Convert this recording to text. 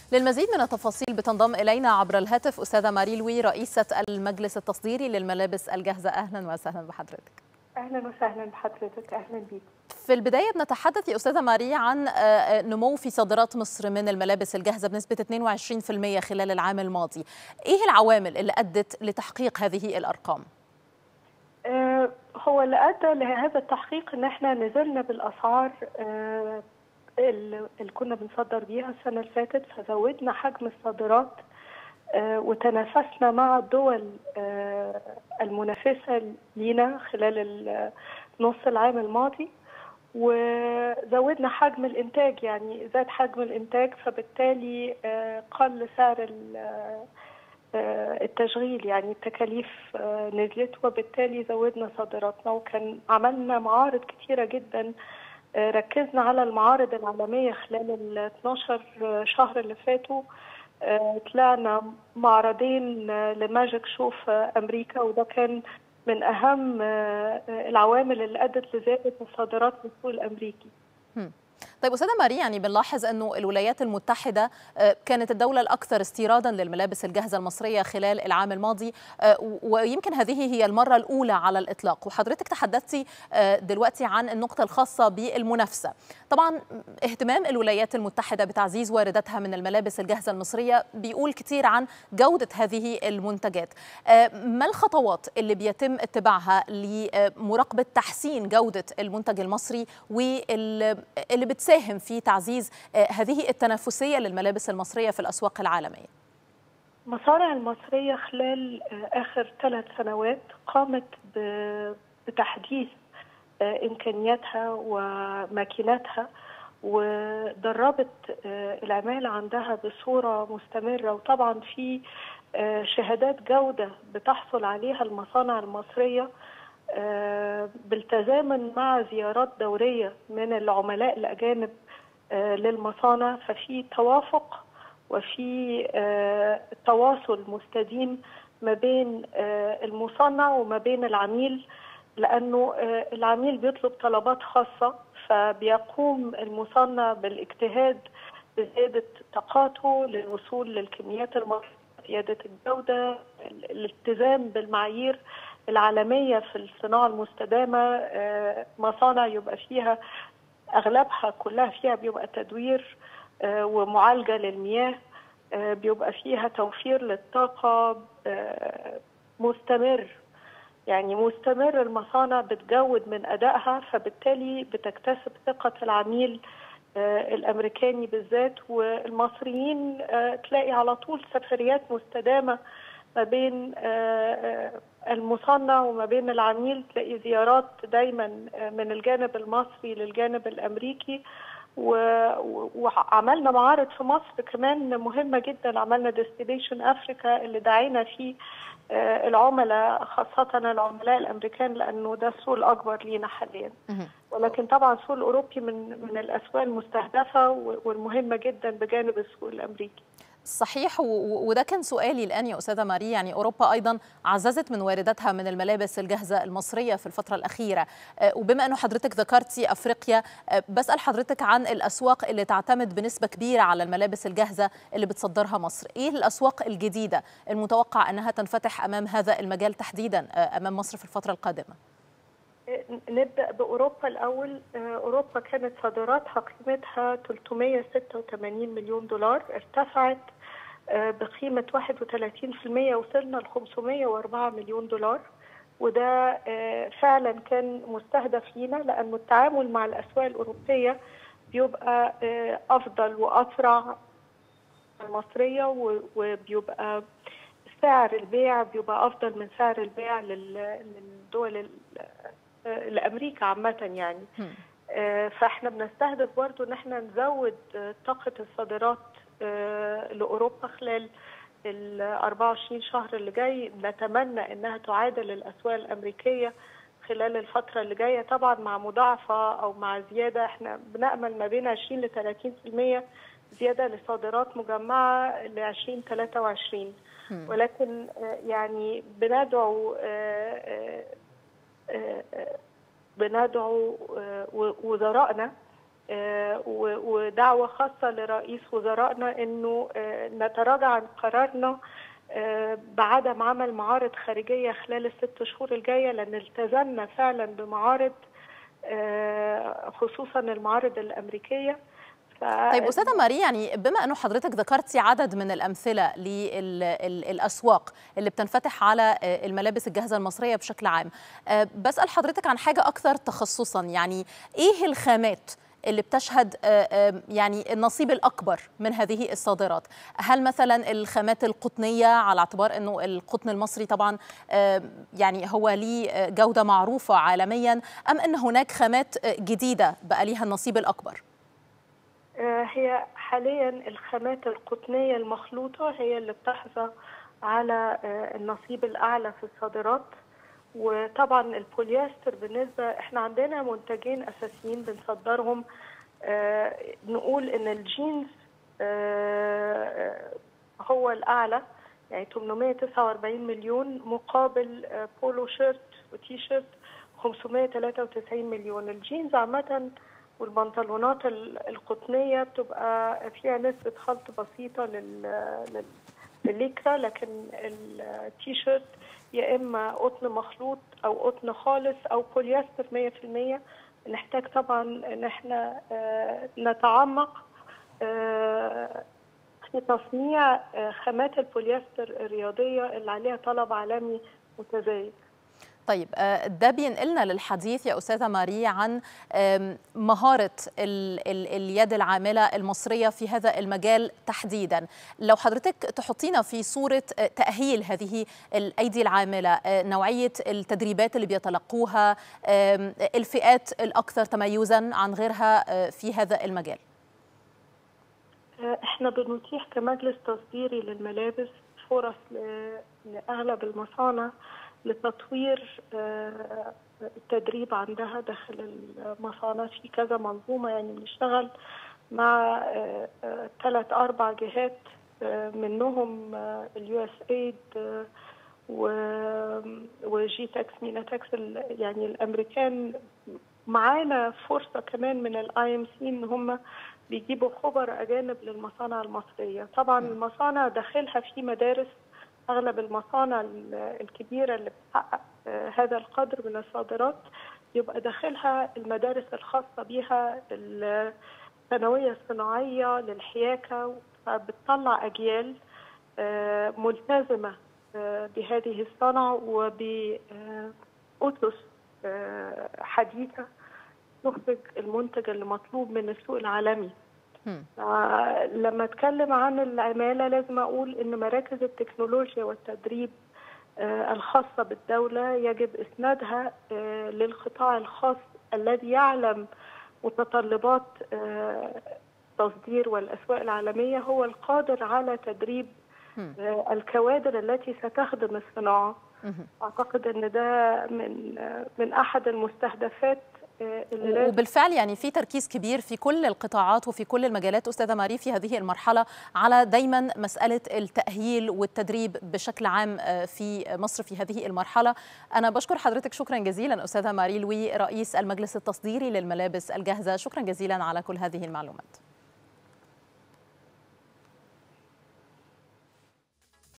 للمزيد من التفاصيل بتنضم إلينا عبر الهاتف أستاذة ماري لوي رئيسة المجلس التصديري للملابس الجاهزة أهلا وسهلا بحضرتك اهلا وسهلا بحضرتك اهلا بيك في البداية بنتحدث يا أستاذة ماري عن نمو في صادرات مصر من الملابس الجاهزة بنسبة 22% خلال العام الماضي إيه العوامل اللي أدت لتحقيق هذه الأرقام؟ آه هو اللي أدى لهذا التحقيق إن احنا نزلنا بالأسعار آه اللي كنا بنصدر بيها السنة اللي فاتت فزودنا حجم الصادرات آه وتنافسنا مع الدول آه المنافسة لينا خلال نص العام الماضي وزودنا حجم الإنتاج يعني زاد حجم الإنتاج فبالتالي آه قل سعر التشغيل يعني التكاليف نزلت وبالتالي زودنا صادراتنا وكان عملنا معارض كتيرة جدا ركزنا على المعارض العالمية خلال ال 12 شهر اللي فاتوا طلعنا معرضين لماجيك شو في أمريكا وده كان من أهم العوامل اللي أدت لزيادة الصادرات في السوق الأمريكي طيب أستاذة ماري يعني بنلاحظ أنه الولايات المتحدة كانت الدولة الأكثر استيرادا للملابس الجاهزة المصرية خلال العام الماضي ويمكن هذه هي المرة الأولى على الإطلاق وحضرتك تحدثتي دلوقتي عن النقطة الخاصة بالمنافسة طبعا اهتمام الولايات المتحدة بتعزيز وارداتها من الملابس الجاهزة المصرية بيقول كتير عن جودة هذه المنتجات ما الخطوات اللي بيتم اتباعها لمراقبة تحسين جودة المنتج المصري واللي بتساهم في تعزيز هذه التنافسية للملابس المصرية في الأسواق العالمية مصانع المصرية خلال آخر ثلاث سنوات قامت بتحديث إمكانياتها وماكيناتها ودربت العمالة عندها بصورة مستمرة وطبعا في شهادات جودة بتحصل عليها المصانع المصرية بالتزامن مع زيارات دورية من العملاء الأجانب للمصانع ففي توافق وفي تواصل مستديم ما بين المصنع وما بين العميل لأنه العميل بيطلب طلبات خاصة فبيقوم المصنع بالاجتهاد بزيادة طاقاته للوصول للكميات المطلوبة زيادة الجودة الالتزام بالمعايير العالمية في الصناعة المستدامة مصانع يبقى فيها أغلبها كلها فيها بيبقى تدوير ومعالجة للمياه بيبقى فيها توفير للطاقة مستمر يعني مستمر المصانع بتجود من أدائها فبالتالي بتكتسب ثقة العميل الأمريكاني بالذات والمصريين تلاقي على طول سفريات مستدامة ما بين المصنع وما بين العميل تلاقي زيارات دايما من الجانب المصري للجانب الامريكي وعملنا معارض في مصر كمان مهمه جدا عملنا ديستنيشن افريكا اللي دعينا فيه العملاء خاصة العملاء الأمريكان لأنه ده السوق الأكبر لينا حاليا ولكن طبعا السوق الأوروبي من من الأسواق المستهدفة والمهمة جدا بجانب السوق الأمريكي صحيح وده كان سؤالي الآن يا أستاذة ماري يعني أوروبا أيضا عززت من وارداتها من الملابس الجاهزة المصرية في الفترة الأخيرة وبما أنه حضرتك ذكرتي أفريقيا بسأل حضرتك عن الأسواق اللي تعتمد بنسبة كبيرة على الملابس الجاهزة اللي بتصدرها مصر إيه الأسواق الجديدة المتوقع أنها تنفتح أمام هذا المجال تحديدا أمام مصر في الفترة القادمة نبدا باوروبا الاول اوروبا كانت صادراتها قيمتها 386 مليون دولار ارتفعت بقيمه 31% وصلنا ل 504 مليون دولار وده فعلا كان مستهدف لينا لانه التعامل مع الاسواق الاوروبيه بيبقى افضل واسرع المصريه وبيبقى سعر البيع بيبقى افضل من سعر البيع للدول لامريكا عامه يعني فاحنا بنستهدف برضو ان احنا نزود طاقه الصادرات لاوروبا خلال ال 24 شهر اللي جاي نتمنى انها تعادل الاسواق الامريكيه خلال الفتره اللي جايه طبعا مع مضاعفه او مع زياده احنا بنامل ما بين 20 ل 30% زياده لصادرات مجمعه ل 2023 ولكن يعني بندعو بندعو وزرائنا ودعوة خاصة لرئيس وزرائنا أنه نتراجع عن قرارنا بعدم عمل معارض خارجية خلال الست شهور الجاية لأن التزمنا فعلا بمعارض خصوصا المعارض الأمريكية ف... طيب أستاذة ماري يعني بما أنه حضرتك ذكرتي عدد من الأمثلة للأسواق اللي بتنفتح على الملابس الجاهزة المصرية بشكل عام بسأل حضرتك عن حاجة أكثر تخصصا يعني إيه الخامات اللي بتشهد يعني النصيب الأكبر من هذه الصادرات هل مثلا الخامات القطنية على اعتبار أنه القطن المصري طبعا يعني هو ليه جودة معروفة عالميا أم أن هناك خامات جديدة بقى ليها النصيب الأكبر؟ هي حاليا الخامات القطنية المخلوطة هي اللي بتحظى على النصيب الأعلى في الصادرات وطبعا البوليستر بالنسبة احنا عندنا منتجين أساسيين بنصدرهم نقول إن الجينز هو الأعلى يعني 849 مليون مقابل بولو شيرت وتي شيرت 593 مليون الجينز عامة والبنطلونات القطنية بتبقى فيها نسبة خلط بسيطة للليكرا لكن التي شيرت يا إما قطن مخلوط أو قطن خالص أو بوليستر 100% نحتاج طبعا إن احنا نتعمق في تصنيع خامات البوليستر الرياضية اللي عليها طلب عالمي متزايد طيب ده بينقلنا للحديث يا أستاذة ماري عن مهارة ال ال اليد العاملة المصرية في هذا المجال تحديدا لو حضرتك تحطينا في صورة تأهيل هذه الأيدي العاملة نوعية التدريبات اللي بيتلقوها الفئات الأكثر تميزا عن غيرها في هذا المجال احنا بنتيح كمجلس تصديري للملابس فرص لأغلب المصانع لتطوير التدريب عندها داخل المصانع في كذا منظومة يعني بنشتغل مع ثلاث أربع جهات منهم اليو اس ايد وجي تاكس مينا تاكس يعني الامريكان معانا فرصه كمان من الاي ام سي ان هم بيجيبوا خبراء اجانب للمصانع المصريه طبعا المصانع داخلها في مدارس اغلب المصانع الكبيره اللي بتحقق هذا القدر من الصادرات يبقى داخلها المدارس الخاصه بها الثانويه الصناعيه للحياكه فبتطلع اجيال ملتزمه بهذه الصنعه وبأسس حديثه تخرج المنتج اللي مطلوب من السوق العالمي آه لما اتكلم عن العماله لازم اقول ان مراكز التكنولوجيا والتدريب آه الخاصه بالدوله يجب اسنادها آه للقطاع الخاص الذي يعلم متطلبات التصدير والاسواق العالميه هو القادر على تدريب الكوادر التي ستخدم الصناعه اعتقد ان ده من من احد المستهدفات وبالفعل يعني في تركيز كبير في كل القطاعات وفي كل المجالات استاذه ماري في هذه المرحله على دايما مساله التاهيل والتدريب بشكل عام في مصر في هذه المرحله انا بشكر حضرتك شكرا جزيلا استاذه ماري لوي رئيس المجلس التصديري للملابس الجاهزه شكرا جزيلا على كل هذه المعلومات